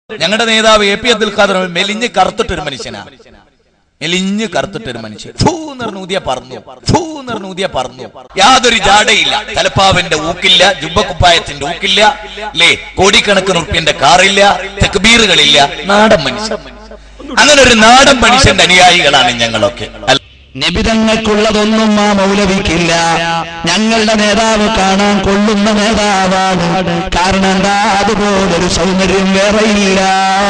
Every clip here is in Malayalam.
ഞങ്ങളുടെ നേതാവ് എ പി അബ്ദുൽ ഖാദർ മെലിഞ്ഞ് കറുത്തിട്ടൊരു മനുഷ്യനാ മെലിഞ്ഞ് കറുത്തിട്ടൊരു മനുഷ്യൻ ഫൂ നിർന്നൂതിയ പറന്നു ഫൂ നിർന്നൂതിയ പറന്നു യാതൊരു ജാടയില്ല തലപ്പാവിന്റെ ഊക്കില്ല ജുബക്കുപ്പായത്തിന്റെ ഊക്കില്ല അല്ലേ കോടിക്കണക്കിന് ഉറുപ്പ്യന്റെ കാറില്ല തെക്കുബീറുകളില്ല നാടൻ മനുഷ്യൻ അങ്ങനെ ഒരു നാടൻ മനുഷ്യന്റെ അനുയായികളാണ് ഞങ്ങളൊക്കെ അല്ല നിബിതങ്ങൾക്കുള്ളതൊന്നും ആ മൗലവിക്കില്ല ഞങ്ങളുടെ നേതാവ് കാണാൻ കൊള്ളുന്ന നേതാവാണ് കാരണം എന്താ അതുപോലൊരു സൗന്ദര്യം വേറെയില്ല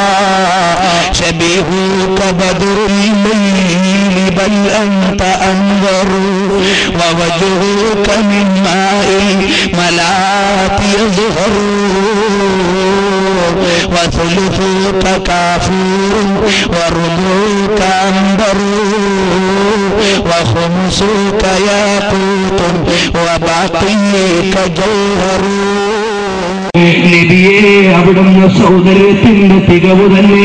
شبيهك بدر الليل بل أنت أنظر ووجهك من ماء الملات يظهر وثلثك كافور وربعك أنبر وخمسك ياقوت وباقيك جوهر നബിയെ അവിടുന്ന് സൗന്ദര്യത്തിന്റെ തികവ് തന്നെ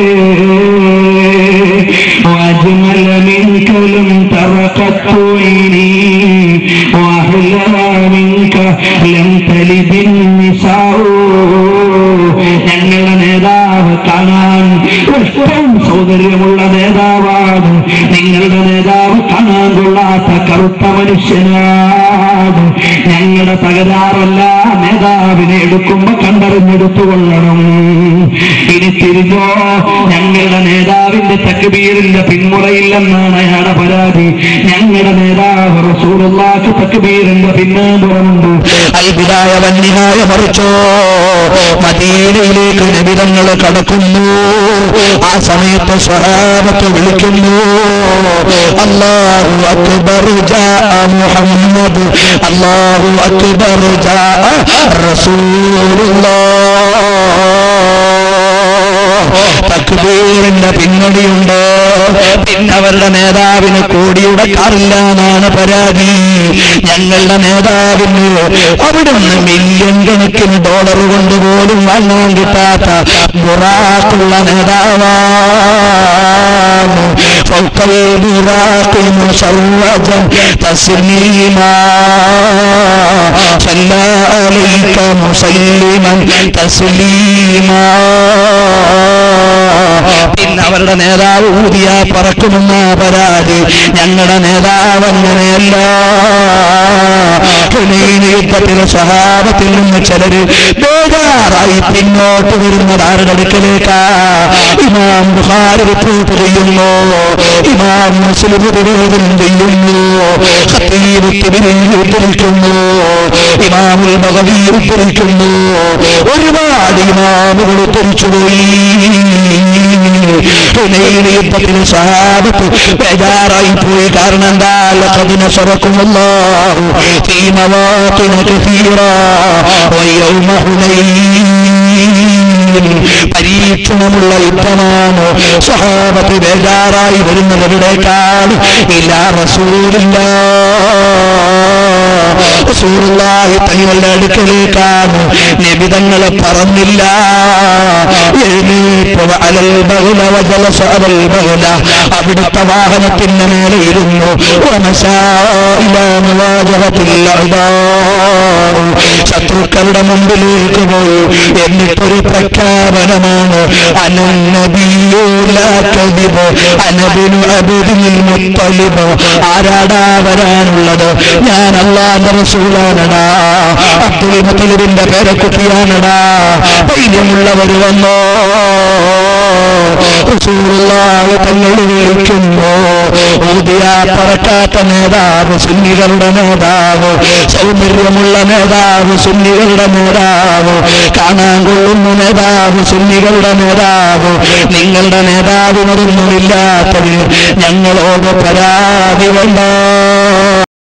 واجمل منك لم ترقت عيني واحلى منك لم تلد النساء ഞങ്ങളുടെ നേതാവ് കാണാൻ ഏറ്റവും സൗന്ദര്യമുള്ള നേതാവാണ് നിങ്ങളുടെ നേതാവ് കാണാൻ കൊള്ളാത്ത കറുത്ത മനുഷ്യനാണ് ഞങ്ങളുടെ തകരാറല്ല നേതാവിനെ എടുക്കുമ്പോ കണ്ടറിഞ്ഞെടുത്തുകൊള്ളണം ഇനി തിരിഞ്ഞോ ഞങ്ങളുടെ നേതാവിന്റെ തക്ബീറിന്റെ പിന്മുറയില്ലെന്നാണ് അയാളുടെ പരാതി ഞങ്ങളുടെ നേതാവ് റസൂലുള്ളാക്ക് തക്ബീറിന്റെ പിന്നാമ്പുറമുണ്ട് അത്ഭുതായ വന്യനായ മറിച്ചോ മദീനയിലേക്ക് നബിതങ്ങൾ കടക്കുന്നു ആ സമയത്ത് സ്വഹാബത്ത് വിളിക്കുന്നു അല്ലാഹു അക്ബർ ജാ മുഹമ്മദ് അല്ലാഹു അക്ബർ ജാ റസൂലുള്ളാഹ് തക്ബീറിന്റെ പിന്നണിയുണ്ട് പിന്നെ അവരുടെ നേതാവിന് കോടിയുടെ കാറില്ല എന്നാണ് പരാതി ഞങ്ങളുടെ നേതാവിന് അവിടുന്ന് മില്യൺ കണക്കിന് ഡോളർ കൊണ്ട് പോലും വാങ്ങാൻ കിട്ടാത്ത ബുറാക്കുള്ള നേതാവാണ് فوق البراق مشوجا تسليما صلى عليك مسلما تسليما പിന്നെ അവരുടെ നേതാവ് ഊതിയ പറക്കുമെന്ന പരാതി ഞങ്ങളുടെ നേതാവ് അങ്ങനെയല്ല ഹുനൈൻ യുദ്ധത്തിലെ സ്വഭാവത്തിൽ നിന്ന് ചിലര് ബേജാറായി പിന്നോട്ട് വരുന്നത് ആരുടെ അടുക്കലേക്കാ ഇമാം ബുഹാരി റിപ്പോർട്ട് ചെയ്യുന്നു ഇമാം മുസ്ലിം വിവേചനം ചെയ്യുന്നു ഖത്തീബ് തിബിരി ഉദ്ധരിക്കുന്നു ഇമാമുൽ ബഗവി ഉദ്ധരിക്കുന്നു ഒരുപാട് ഇമാമുകൾ ഉദ്ധരിച്ചുപോയി ഹുനൈൻ യുദ്ധത്തിന് സഹാബത്ത് ബേജാറായി പോയി കാരണം എന്താ ലഖദ് നസറക്കുമുല്ലാഹു ഫീ മവാഖിന കസീറ വയൗമ ഹുനൈൻ പരീക്ഷണമുള്ള യുദ്ധമാണ് സഹാബത്ത് ബേജാറായി വരുന്നവരുടേക്കാൾ ഇല്ല റസൂലില്ല റസൂലുള്ളാഹി തങ്ങളുടെ അടുക്കലേക്കാണ് നബിതങ്ങളെ പറഞ്ഞില്ല എഴുന്നേറ്റ് അലൽ ബഹുല വജലസ അലൽ ബഹുല അവിടുത്തെ വാഹനത്തിന്റെ മേലെ ഇരുന്നു ശത്രുക്കളുടെ മുമ്പിലേക്ക് പോയി എന്നിട്ടൊരു പ്രഖ്യാപനമാണ് അനന്നബിയോലാക്കതിബ് അനബിനു അബിദിൽ മുത്തലിബ് ആരാടാ വരാനുള്ളത് ഞാൻ അള്ളാന്റെ റസൂലാനടാ അബ്ദുൽ മുത്തലിബിന്റെ പേരക്കുട്ടിയാനടാ ധൈര്യമുള്ളവർ വന്നോ റസൂലുള്ളാഹി തങ്ങൾ വിളിക്കുന്നു ഊതിയ പറക്കാത്ത നേതാവ് സുന്നികളുടെ നേതാവ് സൗന്ദര്യമുള്ള നേതാവ് സുന്നികളുടെ നേതാവ് കാണാൻ കൊള്ളുന്ന നേതാവ് സുന്നികളുടെ നേതാവ് നിങ്ങളുടെ നേതാവിനൊന്നുമില്ലാത്തതിൽ ഞങ്ങളോട് പരാതി വേണ്ട